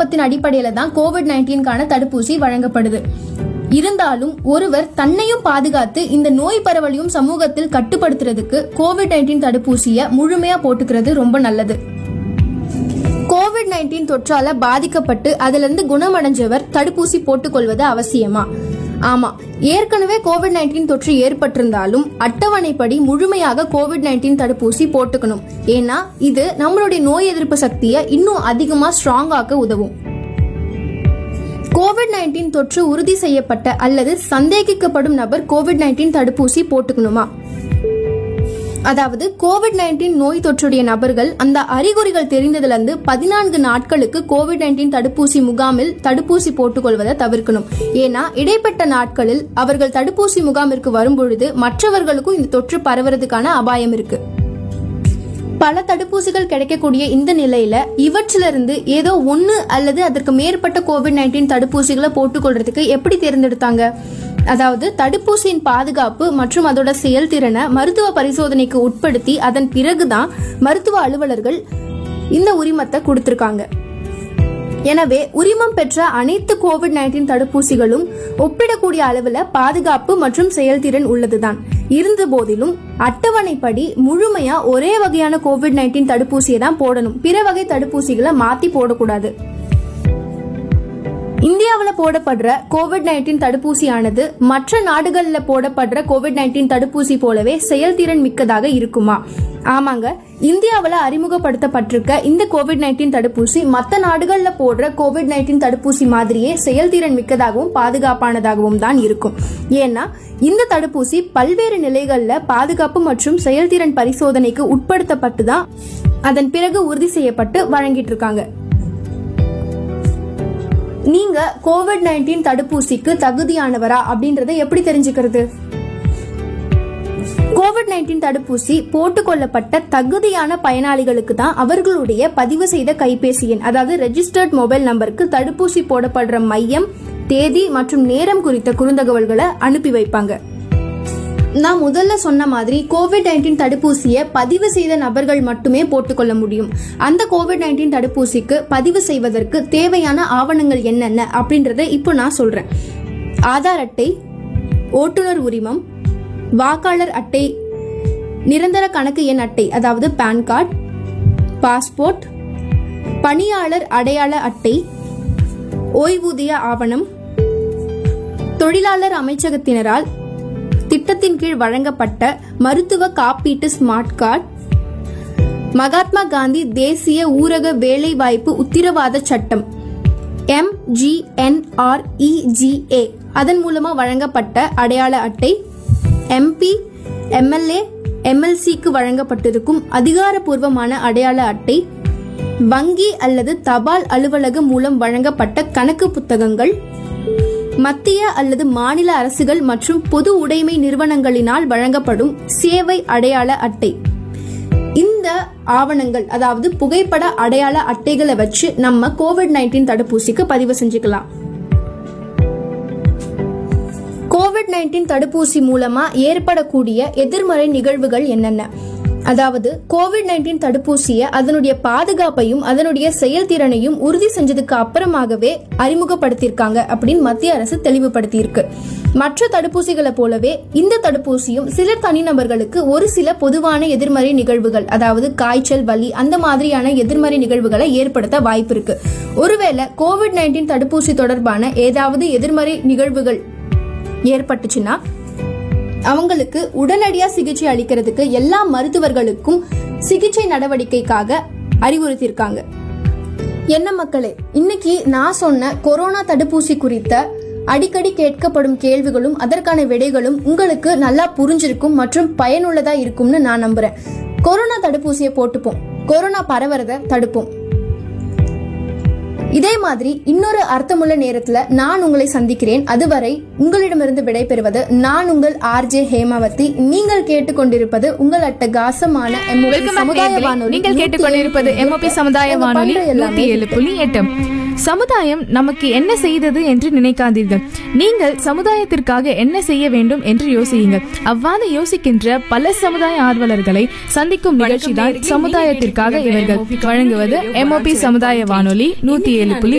விண்ணப்பத்தின் அடிப்படையில தான் கோவிட் நைன்டீன்கான தடுப்பூசி வழங்கப்படுது இருந்தாலும் ஒருவர் தன்னையும் பாதுகாத்து இந்த நோய் பரவலையும் சமூகத்தில் கட்டுப்படுத்துறதுக்கு கோவிட் நைன்டீன் தடுப்பூசியை முழுமையா போட்டுக்கிறது ரொம்ப நல்லது கோவிட் நைன்டீன் தொற்றால பாதிக்கப்பட்டு அதிலிருந்து குணமடைஞ்சவர் தடுப்பூசி போட்டுக்கொள்வது அவசியமா ஆமா ஏற்கனவே கோவிட் நைன்டீன் தொற்று ஏற்பட்டிருந்தாலும் அட்டவணைப்படி முழுமையாக கோவிட் நைன்டீன் தடுப்பூசி போட்டுக்கணும் ஏன்னா இது நம்மளுடைய நோய் எதிர்ப்பு சக்தியை இன்னும் அதிகமா ஸ்ட்ராங் ஆக்க உதவும் கோவிட் நைன்டீன் தொற்று உறுதி செய்யப்பட்ட அல்லது சந்தேகிக்கப்படும் நபர் கோவிட் நைன்டீன் தடுப்பூசி போட்டுக்கணுமா அதாவது கோவிட் நைன்டீன் நோய் தொற்றுடைய நபர்கள் அந்த அறிகுறிகள் தெரிந்ததுல இருந்து பதினான்கு நாட்களுக்கு கோவிட் நைன்டீன் தடுப்பூசி முகாமில் தடுப்பூசி போட்டுக்கொள்வதை தவிர்க்கணும் ஏன்னா இடைப்பட்ட நாட்களில் அவர்கள் தடுப்பூசி முகாமிற்கு வரும்பொழுது மற்றவர்களுக்கும் இந்த தொற்று பரவுறதுக்கான அபாயம் இருக்கு பல தடுப்பூசிகள் கிடைக்கக்கூடிய இந்த நிலையில இவற்றிலிருந்து ஏதோ ஒன்னு அல்லது அதற்கு மேற்பட்ட கோவிட் நைன்டீன் தடுப்பூசிகளை போட்டுக்கொள்றதுக்கு எப்படி தேர்ந்தெடுத்தாங்க அதாவது தடுப்பூசியின் பாதுகாப்பு மற்றும் அதோட செயல்திறனை மருத்துவ பரிசோதனைக்கு உட்படுத்தி அதன் பிறகுதான் மருத்துவ அலுவலர்கள் இந்த உரிமத்தை கொடுத்திருக்காங்க எனவே உரிமம் பெற்ற அனைத்து கோவிட் நைன்டீன் தடுப்பூசிகளும் ஒப்பிடக்கூடிய அளவுல பாதுகாப்பு மற்றும் செயல்திறன் உள்ளதுதான் இருந்த போதிலும் அட்டவணைப்படி முழுமையா ஒரே வகையான கோவிட் நைன்டீன் தடுப்பூசியை தான் போடணும் பிற வகை தடுப்பூசிகளை மாத்தி போடக்கூடாது இந்தியாவில் போடப்படுற கோவிட் நைன்டீன் தடுப்பூசியானது மற்ற நாடுகளில் போடப்படுற கோவிட் நைன்டீன் தடுப்பூசி போலவே செயல்திறன் மிக்கதாக இருக்குமா ஆமாங்க இந்தியாவில் அறிமுகப்படுத்தப்பட்டிருக்க இந்த கோவிட் நைன்டீன் தடுப்பூசி மற்ற நாடுகளில் போடுற கோவிட் நைன்டீன் தடுப்பூசி மாதிரியே செயல்திறன் மிக்கதாகவும் பாதுகாப்பானதாகவும் தான் இருக்கும் ஏன்னா இந்த தடுப்பூசி பல்வேறு நிலைகளில் பாதுகாப்பு மற்றும் செயல்திறன் பரிசோதனைக்கு உட்படுத்தப்பட்டு தான் அதன் பிறகு உறுதி செய்யப்பட்டு வழங்கிட்டு இருக்காங்க நீங்க கோவிட் நைன்டீன் தடுப்பூசிக்கு தகுதியானவரா அப்படின்றத எப்படி தெரிஞ்சுக்கிறது கோவிட் நைன்டீன் தடுப்பூசி போட்டுக்கொள்ளப்பட்ட தகுதியான பயனாளிகளுக்கு தான் அவர்களுடைய பதிவு செய்த கைபேசி எண் அதாவது ரெஜிஸ்டர்ட் மொபைல் நம்பருக்கு தடுப்பூசி போடப்படுற மையம் தேதி மற்றும் நேரம் குறித்த குறுந்தகவல்களை அனுப்பி வைப்பாங்க நான் முதல்ல சொன்ன மாதிரி கோவிட் நைன்டீன் தடுப்பூசியை பதிவு செய்த நபர்கள் மட்டுமே போட்டுக்கொள்ள முடியும் அந்த கோவிட் நைன்டீன் தடுப்பூசிக்கு பதிவு செய்வதற்கு தேவையான ஆவணங்கள் என்னென்ன அப்படின்றத இப்போ நான் சொல்றேன் ஆதார் அட்டை ஓட்டுநர் உரிமம் வாக்காளர் அட்டை நிரந்தர கணக்கு எண் அட்டை அதாவது பான் கார்டு பாஸ்போர்ட் பணியாளர் அடையாள அட்டை ஓய்வூதிய ஆவணம் தொழிலாளர் அமைச்சகத்தினரால் திட்டத்தின் கீழ் வழங்கப்பட்ட மருத்துவ காப்பீட்டு ஸ்மார்ட் கார்டு மகாத்மா காந்தி தேசிய ஊரக வேலைவாய்ப்பு உத்திரவாத சட்டம் எம்ஜிஎன்ஆர்இஜிஏ அதன் மூலமா வழங்கப்பட்ட அடையாள அட்டை எம்பி எம்எல்ஏ எம்எல்சிக்கு வழங்கப்பட்டிருக்கும் அதிகாரப்பூர்வமான அடையாள அட்டை வங்கி அல்லது தபால் அலுவலகம் மூலம் வழங்கப்பட்ட கணக்கு புத்தகங்கள் மத்திய அல்லது மாநில அரசுகள் மற்றும் பொது உடைமை நிறுவனங்களினால் வழங்கப்படும் சேவை அடையாள அட்டை இந்த ஆவணங்கள் அதாவது புகைப்பட அடையாள அட்டைகளை வச்சு நம்ம கோவிட் நைன்டீன் தடுப்பூசிக்கு பதிவு செஞ்சுக்கலாம் கோவிட் நைன்டீன் தடுப்பூசி மூலமா ஏற்படக்கூடிய எதிர்மறை நிகழ்வுகள் என்னென்ன அதாவது கோவிட் நைன்டீன் தடுப்பூசியை அதனுடைய பாதுகாப்பையும் அதனுடைய செயல்திறனையும் உறுதி செஞ்சதுக்கு அப்புறமாகவே அறிமுகப்படுத்தியிருக்காங்க அப்படின்னு மத்திய அரசு தெளிவுபடுத்தியிருக்கு மற்ற தடுப்பூசிகளை போலவே இந்த தடுப்பூசியும் சில தனிநபர்களுக்கு ஒரு சில பொதுவான எதிர்மறை நிகழ்வுகள் அதாவது காய்ச்சல் வலி அந்த மாதிரியான எதிர்மறை நிகழ்வுகளை ஏற்படுத்த வாய்ப்பு இருக்கு ஒருவேளை கோவிட் நைன்டீன் தடுப்பூசி தொடர்பான ஏதாவது எதிர்மறை நிகழ்வுகள் ஏற்பட்டுச்சுன்னா அவங்களுக்கு உடனடியா சிகிச்சை அளிக்கிறதுக்கு எல்லா மருத்துவர்களுக்கும் சிகிச்சை நடவடிக்கைக்காக அறிவுறுத்தியிருக்காங்க என்ன மக்களே இன்னைக்கு நான் சொன்ன கொரோனா தடுப்பூசி குறித்த அடிக்கடி கேட்கப்படும் கேள்விகளும் அதற்கான விடைகளும் உங்களுக்கு நல்லா புரிஞ்சிருக்கும் மற்றும் பயனுள்ளதா இருக்கும்னு நான் நம்புறேன் கொரோனா தடுப்பூசியை போட்டுப்போம் கொரோனா பரவறத தடுப்போம் இதே மாதிரி இன்னொரு அர்த்தமுள்ள நேரத்துல நான் உங்களை சந்திக்கிறேன் அதுவரை உங்களிடமிருந்து விடைபெறுவது நான் உங்கள் ஆர்ஜே ஹேமாவதி நீங்கள் கேட்டுக்கொண்டிருப்பது உங்கள் அட்டகாசமான MOP வெல்கம் சமுதாய நேயர்களே. வானொலி நீங்கள் கேட்டுக்கொண்டிருப்பது எம்ஓபி சமுதாய நாங்க வானொலி பண்ற எல்லாமே நூத்தி ஏழு புள்ளி எட்டு சமுதாயம் நமக்கு என்ன செய்தது என்று நினைக்காதீர்கள் நீங்கள் சமுதாயத்திற்காக என்ன செய்ய வேண்டும் என்று யோசியுங்கள் அவ்வாறு யோசிக்கின்ற பல சமுதாய ஆர்வலர்களை சந்திக்கும் நிகழ்ச்சி தான் சமுதாயத்திற்காக இவர்கள் வழங்குவது எம்ஓபி சமுதாய வானொலி நூத்தி ஏழு புள்ளி